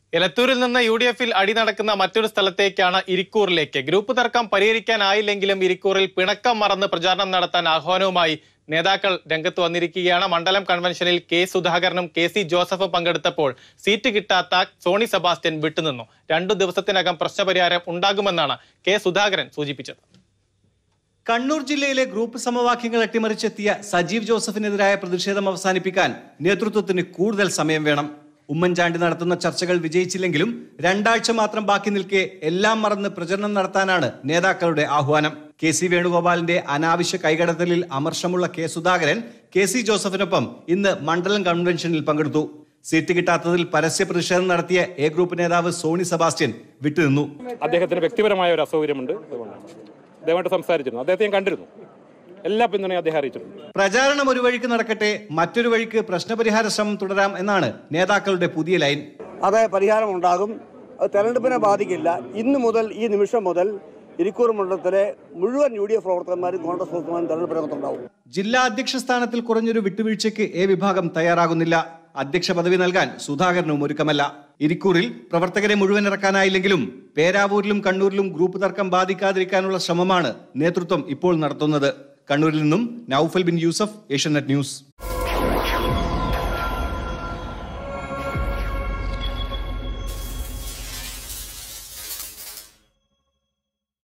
എലത്തൂരിൽ നിന്ന് U D എഫിൽ അടി നടക്കുന്ന മറ്റൊരു സ്ഥലത്തേക്കാണ് ഇരിക്കൂറിലേക്ക് ഗ്രൂപ്പ് തർക്കം പരിഹരിക്കാനായില്ലെങ്കിലും ഇരിക്കൂറിൽ പിണക്കം മറന്ന് പ്രചാരണം നടത്താൻ ആഹ്വാനവുമായി നേതാക്കൾ രംഗത്ത് വന്നിരിക്കുകയാണ് മണ്ഡലം കൺവെൻഷനിൽ കെ സുധാകരനും കെ സി ജോസഫും പങ്കെടുത്തപ്പോൾ സീറ്റ് കിട്ടാത്ത സോണി സെബാസ്റ്റ്യൻ വിട്ടുനിന്നു രണ്ടു ദിവസത്തിനകം പ്രശ്നപരിഹാരം ഉണ്ടാകുമെന്നാണ് കെ സുധാകരൻ സൂചിപ്പിച്ചത് കണ്ണൂർ ജില്ലയിലെ ഗ്രൂപ്പ് സമവാക്യങ്ങൾ അട്ടിമറിച്ചെത്തിയ സജീവ് ജോസഫിനെതിരായ പ്രതിഷേധം അവസാനിപ്പിക്കാൻ നേതൃത്വത്തിന് കൂടുതൽ സമയം വേണം ഉമ്മൻചാണ്ടി നടത്തുന്ന ചർച്ചകൾ വിജയിച്ചില്ലെങ്കിലും രണ്ടാഴ്ച മാത്രം ബാക്കി നിൽക്കെ എല്ലാം മറന്ന് പ്രചരണം നടത്താനാണ് നേതാക്കളുടെ ആഹ്വാനം കെ സി വേണുഗോപാലിന്റെ അനാവശ്യ കൈകടത്തലിൽ അമർഷമുള്ള കെ സുധാകരൻ കെ സി ജോസഫിനൊപ്പം ഇന്ന് മണ്ഡലം കൺവെൻഷനിൽ പങ്കെടുത്തു സീറ്റ് കിട്ടാത്തതിൽ പരസ്യ പ്രതിഷേധം നടത്തിയ എ ഗ്രൂപ്പ് നേതാവ് സോണി സെബാസ്റ്റ്യൻ വിട്ടുനിന്നു അദ്ദേഹത്തിന് വ്യക്തിപരമായ ഒരു അസൗകര്യമുണ്ട് അതുകൊണ്ടാണ് അദ്ദേഹമായിട്ട് സംസാരിച്ചിരുന്നു അദ്ദേഹത്തെ ഞാൻ കണ്ടിരുന്നു എല്ലാ പിന്തുണയും അദ്ദേഹം അറിയിച്ചിട്ടുണ്ട് പ്രചാരണം ഒരു വഴിക്ക് നടക്കട്ടെ മറ്റൊരു വഴിക്ക് പ്രശ്നപരിഹാര ശ്രമം തുടരാം എന്നാണ് നേതാക്കളുടെ പുതിയ ലൈൻ അത് പരിഹാരമുണ്ടാകും അത് തെരഞ്ഞെടുപ്പിനെ ബാധിക്കില്ല ഇന്ന് മുതൽ ഈ നിമിഷം മുതൽ ഇരിക്കൂർ മണ്ഡലത്തിലെ മുഴുവൻ യു ഡി എഫ് പ്രവർത്തകന്മാരും കോൺഗ്രസ് പ്രവർത്തകന്മാരും തെരഞ്ഞെടുപ്പ് രംഗത്തുണ്ടാവും ജില്ലാ അധ്യക്ഷ സ്ഥാനത്തിൽ കുറഞ്ഞൊരു വിട്ടുവീഴ്ചയ്ക്ക് എ വിഭാഗം തയ്യാറാകുന്നില്ല അധ്യക്ഷ പദവി നൽകാൻ സുധാകരനും ഒരുക്കമല്ല ഇരിക്കൂറിൽ പ്രവർത്തകരെ മുഴുവൻ ഇറക്കാനായില്ലെങ്കിലും പേരാവൂരിലും കണ്ണൂരിലും ഗ്രൂപ്പ് തർക്കം ബാധിക്കാതിരിക്കാനുള്ള ശ്രമമാണ് നേതൃത്വം ഇപ്പോൾ നടത്തുന്നത് കണ്ണൂരിൽ നിന്നും നൌഫൽ ബിൻ യൂസഫ് ഏഷ്യനെറ്റ് ന്യൂസ്